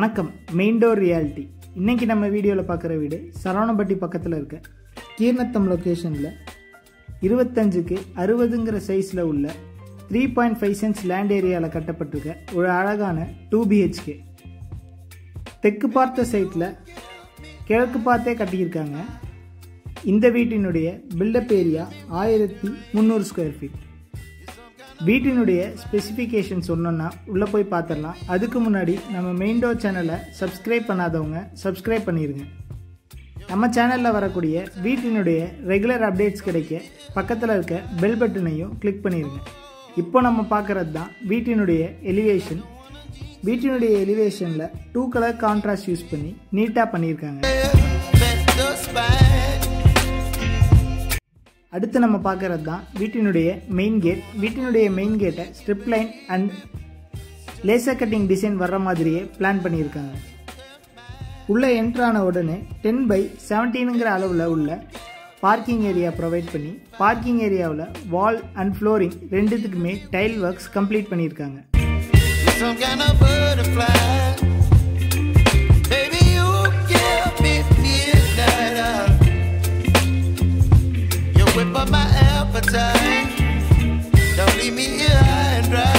வணக்கம் main door reality இன்னைக்கு நம்ம வீடியோவில் பார்க்குற வீடு சரவணப்பட்டி பக்கத்தில் இருக்க கீர்ணத்தம் லொக்கேஷனில் இருபத்தஞ்சுக்கு அறுபதுங்கிற சைஸில் உள்ள three point five cents land ஏரியாவில் கட்டப்பட்டிருக்க ஒரு அழகான டூ பிஹெச்கே தெற்கு பார்த்த சைட்டில் கிழக்கு பார்த்தே கட்டியிருக்காங்க இந்த வீட்டினுடைய பில்டப் ஏரியா ஆயிரத்தி முந்நூறு ஸ்கொயர் ஃபீட் வீட்டினுடைய ஸ்பெசிஃபிகேஷன் சொன்னோன்னா உள்ளே போய் பார்த்துடலாம் அதுக்கு முன்னாடி நம்ம மெயின் டோர் சேனலை சப்ஸ்கிரைப் பண்ணாதவங்க சப்ஸ்கிரைப் பண்ணிடுங்க நம்ம சேனலில் வரக்கூடிய வீட்டினுடைய ரெகுலர் அப்டேட்ஸ் கிடைக்க பக்கத்தில் இருக்க பெல் பட்டனையும் கிளிக் பண்ணிடுங்க இப்போ நம்ம பார்க்குறது தான் வீட்டினுடைய எலிவேஷன் வீட்டினுடைய எலிவேஷனில் டூ கலர் கான்ட்ராஸ்ட் யூஸ் பண்ணி நீட்டாக பண்ணியிருக்காங்க அடுத்து நம்ம பார்க்கறது தான் வீட்டினுடைய மெயின் கேட் வீட்டினுடைய மெயின் கேட்டை strip line and laser cutting design வர்ற மாதிரியே பிளான் பண்ணியிருக்காங்க உள்ளே என்ட்ரான உடனே டென் பை செவன்டீனுங்கிற அளவில் உள்ள பார்க்கிங் ஏரியா ப்ரொவைட் பண்ணி பார்க்கிங் ஏரியாவில் வால் அண்ட் ஃப்ளோரிங் ரெண்டுத்துக்குமே டைல் ஒர்க்ஸ் கம்ப்ளீட் பண்ணியிருக்காங்க some kind of butterfly. Baby, you give me midnight. You whip up my appetite. Don't leave me here high and dry.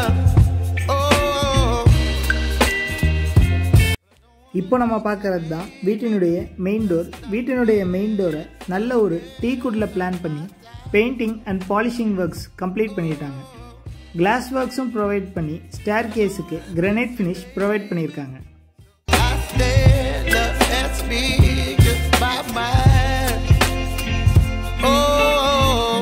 Oh, இப்போ நம்ம பார்க்கறது தான் வீட்டினுடைய main door வீட்டினுடைய main டோரை நல்ல ஒரு டீ குட்டில் பிளான் பண்ணி painting and polishing works complete பண்ணிட்டாங்க கிளாஸ் ஒர்க்ஸும் ப்ரொவைட் பண்ணி ஸ்டேர் கேஸுக்கு கிரனைட் ஃபினிஷ் ப்ரொவைட் பண்ணியிருக்காங்க I stand up and speak my mind. Oh.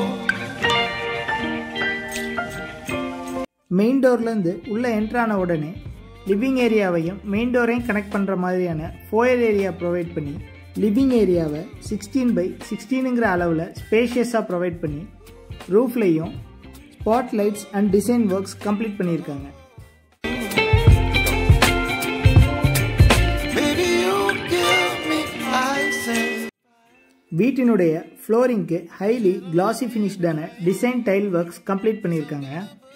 Main டோர்லேருந்து உள்ளே என்ட்ரான உடனே லிவிங் ஏரியாவையும் மெயின் டோரையும் கனெக்ட் பண்ணுற மாதிரியான ஃபோயர் ஏரியா ப்ரொவைட் பண்ணி லிவிங் ஏரியாவை சிக்ஸ்டீன் பை சிக்ஸ்டீனுங்கிற அளவில் ஸ்பேஷியஸாக ப்ரொவைட் பண்ணி ரூஃப்லேயும் spot lights and design works complete பண்ணியிருக்காங்க Baby, you give me ice and வீட்டினுடைய ஃப்ளோரிங்க்கு ஹைலி கிளாசி ஃபினிஷ்டான டிசைன் டைல் ஒர்க்ஸ் கம்ப்ளீட் பண்ணியிருக்காங்க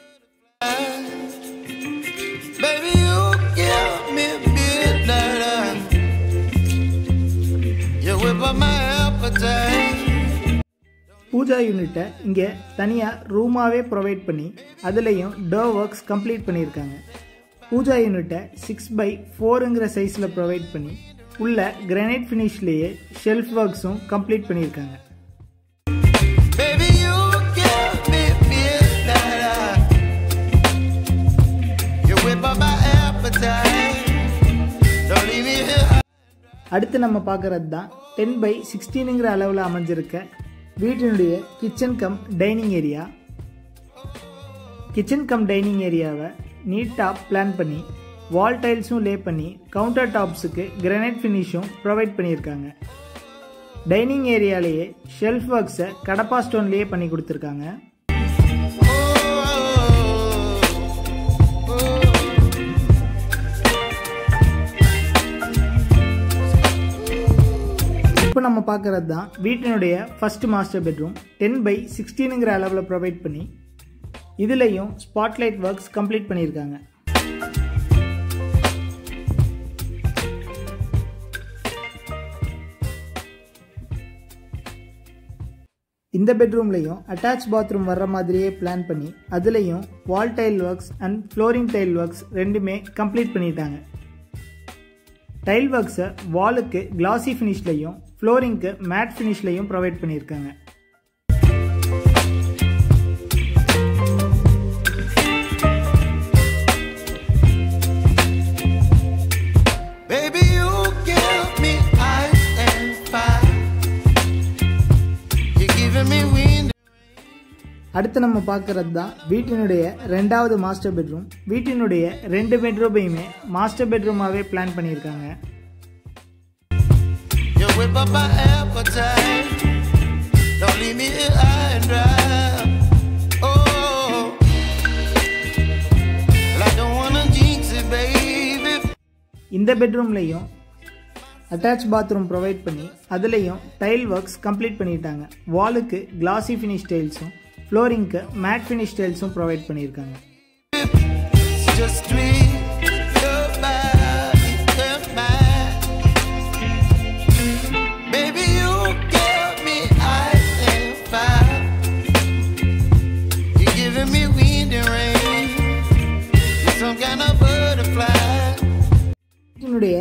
Baby, you give me midnight. You whip up my appetite. Pooja யூனிட்டை இங்கே தனியாக ரூமாகவே ப்ரொவைட் பண்ணி அதுலேயும் டோ ஒர்க்ஸ் கம்ப்ளீட் பண்ணியிருக்காங்க பூஜா யூனிட்டை சிக்ஸ் பை ஃபோருங்கிற சைஸில் ப்ரொவைட் பண்ணி உள்ள கிரானைட் ஃபினிஷ்லேயே ஷெல்ஃப் ஒர்க்ஸும் கம்ப்ளீட் பண்ணியிருக்காங்க Baby, you give me midnight. You whip up my appetite. Don't leave me here. அடுத்து நம்ம பார்க்குறது தான் டென் பை சிக்ஸ்டீனுங்கிற அளவில் அமைஞ்சிருக்க வீட்டினுடைய kitchen cum dining area kitchen cum dining ஏரியாவை நீட்டாக பிளான் பண்ணி வால் டைல்ஸும் லே பண்ணி கவுண்டர் டாப்ஸுக்கு கிரானைட் ஃபினிஷும் ப்ரொவைட் பண்ணியிருக்காங்க டைனிங் ஏரியாலேயே ஷெல்ஃப் ஒர்க்ஸை கடப்பா ஸ்டோன்லேயே பண்ணி கொடுத்துருக்காங்க Oh, oh. இப்போ நம்ம பார்க்குறது தான் வீட்டினுடைய first master bedroom ten by சிக்ஸ்டீனுங்கிற அளவில் ப்ரொவைட் பண்ணி இதுலேயும் ஸ்பாட்லைட் ஒர்க்ஸ் கம்ப்ளீட் பண்ணியிருக்காங்க இந்த பெட்ரூம்லையும் அட்டாச் பாத்ரூம் வர்ற மாதிரியே பிளான் பண்ணி அதுலேயும் wall tile works and flooring tile works ரெண்டுமே கம்ப்ளீட் பண்ணிட்டாங்க டைல் ஒர்க்ஸை வாலுக்கு கிளாசி ஃபினிஷ்லையும் ஃப்ளோரிங்க்கு மேட் ஃபினிஷ்லையும் ப்ரொவைட் பண்ணியிருக்காங்க Baby, you give me ice and fire. You're giving me wind. அடுத்து நம்ம பார்க்கறது தான் வீட்டினுடைய ரெண்டாவது மாஸ்டர் பெட்ரூம் வீட்டினுடைய ரெண்டு பெட்ரூமையுமே மாஸ்டர் பெட்ரூமாகவே பிளான் பண்ணியிருக்காங்க You whip up my appetite. Don't leave me here high and dry. Oh, well, I don't wanna jinx it, baby. இந்த பெட்ரூம்லையும் அட்டாச் பாத்ரூம் ப்ரொவைட் பண்ணி அதுலேயும் டைல் ஒர்க்ஸ் கம்ப்ளீட் பண்ணிட்டாங்க வாலுக்கு கிளாசி ஃபினிஷ் டைல்ஸும் ஃப்ளோரிங்க்கு மேட் ஃபினிஷ் டைல்ஸும் provide பண்ணியிருக்காங்க It's just sweet. Your body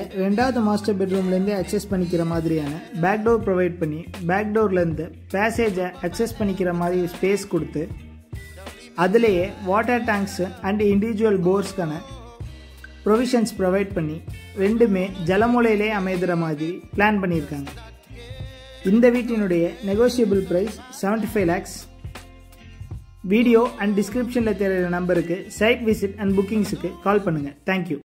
ரெண்டாவது மாஸ்டர் பெட்ரூம்லேருந்தே அக்சஸ் பண்ணிக்கிற மாதிரியான பேக் டோர் ப்ரொவைட் பண்ணி பேக் டோர்லேருந்து பேசேஜை அக்சஸ் பண்ணிக்கிற மாதிரி ஸ்பேஸ் கொடுத்து அதுலேயே வாட்டர் டேங்க்ஸு அண்ட் இண்டிவிஜுவல் போர்ஸ்க்கான ப்ரொவிஷன்ஸ் ப்ரொவைட் பண்ணி ரெண்டுமே ஜலமூலையிலே அமைதுற மாதிரி பிளான் பண்ணியிருக்காங்க இந்த வீட்டினுடைய negotiable price seventy five lakhs video and டிஸ்கிரிப்ஷனில் தெரிகிற நம்பருக்கு சைட் விசிட் அண்ட் புக்கிங்ஸுக்கு கால் பண்ணுங்கள் தேங்க்யூ